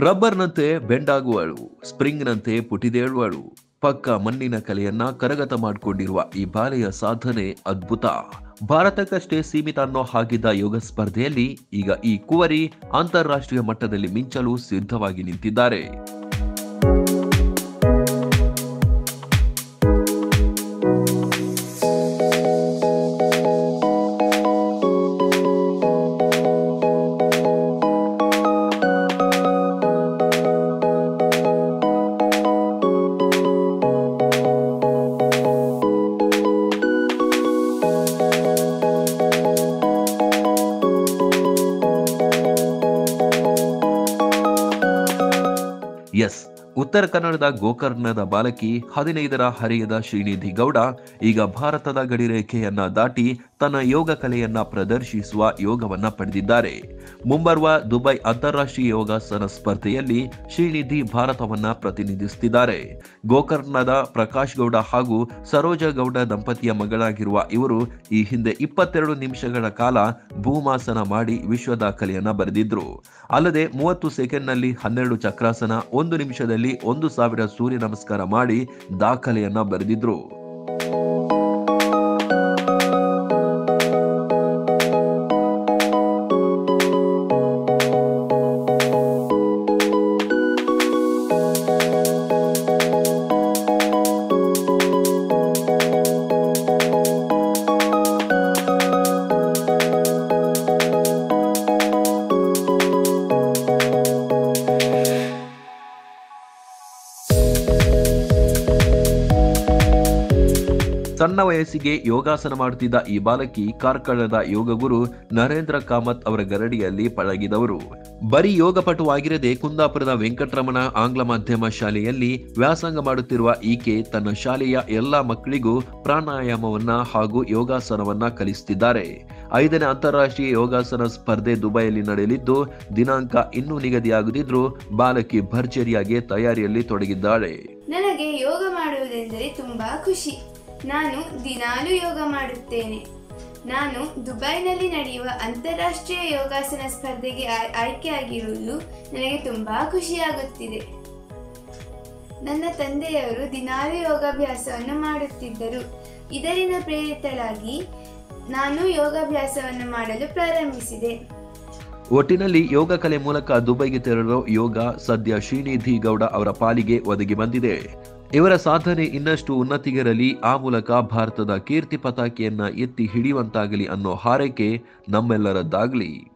ರಬ್ಬರ್ನಂತೆ ಬೆಂಡಾಗುವಳು ಸ್ಪ್ರಿಂಗ್ನಂತೆ ಪುಟಿದೇಳುವಳು ಪಕ್ಕ ಮಣ್ಣಿನ ಕಲೆಯನ್ನ ಕರಗತ ಮಾಡಿಕೊಂಡಿರುವ ಈ ಬಾಲೆಯ ಸಾಧನೆ ಅದ್ಭುತ ಭಾರತಕ್ಕಷ್ಟೇ ಸೀಮಿತ ಅನ್ನೋ ಹಾಗಿದ್ದ ಯೋಗ ಸ್ಪರ್ಧೆಯಲ್ಲಿ ಈಗ ಈ ಕುವರಿ ಅಂತಾರಾಷ್ಟ್ರೀಯ ಮಟ್ಟದಲ್ಲಿ ಮಿಂಚಲು ಸಿದ್ಧವಾಗಿ ನಿಂತಿದ್ದಾರೆ ಎಸ್ ಉತ್ತರ ಕನ್ನಡದ ಗೋಕರ್ಣದ ಬಾಲಕಿ ಹದಿನೈದರ ಹರಿಯದ ಶ್ರೀನಿಧಿ ಗೌಡ ಈಗ ಭಾರತದ ಗಡಿರೇಖೆಯನ್ನ ದಾಟಿ ತನ್ನ ಯೋಗ ಕಲೆಯನ್ನ ಪ್ರದರ್ಶಿಸುವ ಯೋಗವನ್ನ ಪಡೆದಿದ್ದಾರೆ ಮುಂಬರುವ ದುಬೈ ಅಂತಾರಾಷ್ಟ್ರೀಯ ಯೋಗಾಸನ ಸ್ಪರ್ಧೆಯಲ್ಲಿ ಶ್ರೀನಿಧಿ ಭಾರತವನ್ನ ಪ್ರತಿನಿಧಿಸುತ್ತಿದ್ದಾರೆ ಗೋಕರ್ಣದ ಪ್ರಕಾಶ್ ಗೌಡ ಹಾಗೂ ಸರೋಜ ಗೌಡ ದಂಪತಿಯ ಮಗಳಾಗಿರುವ ಇವರು ಈ ಹಿಂದೆ ಇಪ್ಪತ್ತೆರಡು ನಿಮಿಷಗಳ ಕಾಲ ಭೂಮಾಸನ ಮಾಡಿ ವಿಶ್ವ ದಾಖಲೆಯನ್ನ ಬರೆದಿದ್ರು ಅಲ್ಲದೆ ಮೂವತ್ತು ಸೆಕೆಂಡ್ನಲ್ಲಿ ಹನ್ನೆರಡು ಚಕ್ರಾಸನ ಒಂದು ನಿಮಿಷದಲ್ಲಿ ಒಂದು ಸಾವಿರ ಸೂರ್ಯ ನಮಸ್ಕಾರ ಮಾಡಿ ದಾಖಲೆಯನ್ನ ಬರೆದಿದ್ರು ಸಣ್ಣ ವಯಸ್ಸಿಗೆ ಯೋಗಾಸನ ಮಾಡುತ್ತಿದ್ದ ಈ ಬಾಲಕಿ ಕಾರ್ಕಳದ ಯೋಗ ಗುರು ನರೇಂದ್ರ ಕಾಮತ್ ಅವರ ಗರಡಿಯಲ್ಲಿ ಪಳಗಿದವರು ಬರೀ ಯೋಗಪಟುವಾಗಿರದೆ ಕುಂದಾಪುರದ ವೆಂಕಟರಮಣ ಆಂಗ್ಲ ಮಾಧ್ಯಮ ಶಾಲೆಯಲ್ಲಿ ವ್ಯಾಸಂಗ ಮಾಡುತ್ತಿರುವ ಈಕೆ ತನ್ನ ಶಾಲೆಯ ಎಲ್ಲಾ ಮಕ್ಕಳಿಗೂ ಪ್ರಾಣಾಯಾಮವನ್ನ ಹಾಗೂ ಯೋಗಾಸನವನ್ನ ಕಲಿಸುತ್ತಿದ್ದಾರೆ ಐದನೇ ಅಂತಾರಾಷ್ಟ್ರೀಯ ಯೋಗಾಸನ ಸ್ಪರ್ಧೆ ದುಬೈಯಲ್ಲಿ ನಡೆಯಲಿದ್ದು ದಿನಾಂಕ ಇನ್ನೂ ನಿಗದಿಯಾಗದಿದ್ರೂ ಬಾಲಕಿ ಭರ್ಜರಿಯಾಗಿ ತಯಾರಿಯಲ್ಲಿ ತೊಡಗಿದ್ದಾಳೆ ನನಗೆ ಯೋಗ ಮಾಡುವುದೆಂದರೆ ತುಂಬಾ ಖುಷಿ ನಾನು ದಿನಾಲೂ ಯೋಗ ಮಾಡುತ್ತೇನೆ ನಾನು ದುಬೈನಲ್ಲಿ ನಡೆಯುವ ಅಂತಾರಾಷ್ಟ್ರೀಯ ಯೋಗಾಸನ ಸ್ಪರ್ಧೆಗೆ ಆಯ್- ಆಯ್ಕೆಯಾಗಿರುವುದು ನನಗೆ ತುಂಬಾ ಖುಷಿಯಾಗುತ್ತಿದೆ ನನ್ನ ತಂದೆಯವರು ದಿನಾಲೂ ಯೋಗಾಭ್ಯಾಸವನ್ನು ಮಾಡುತ್ತಿದ್ದರು ಇದರಿಂದ ಪ್ರೇರಿತಳಾಗಿ ನಾನು ಯೋಗಾಭ್ಯಾಸವನ್ನು ಮಾಡಲು ಪ್ರಾರಂಭಿಸಿದೆ ಒಟ್ಟಿನಲ್ಲಿ ಯೋಗ ಕಲೆ ಮೂಲಕ ದುಬೈಗೆ ತೆರಳೋ ಯೋಗ ಸದ್ಯ ಶ್ರೀನಿಧಿ ಗೌಡ ಅವರ ಪಾಲಿಗೆ ಒದಗಿ ಬಂದಿದೆ ಇವರ ಸಾಧನೆ ಇನ್ನಷ್ಟು ಉನ್ನತಿಗಿರಲಿ ಆ ಮೂಲಕ ಭಾರತದ ಕೀರ್ತಿ ಪತಾಕೆಯನ್ನ ಎತ್ತಿ ಹಿಡಿಯುವಂತಾಗಲಿ ಅನ್ನೋ ಹಾರೈಕೆ ನಮ್ಮೆಲ್ಲರದ್ದಾಗಲಿ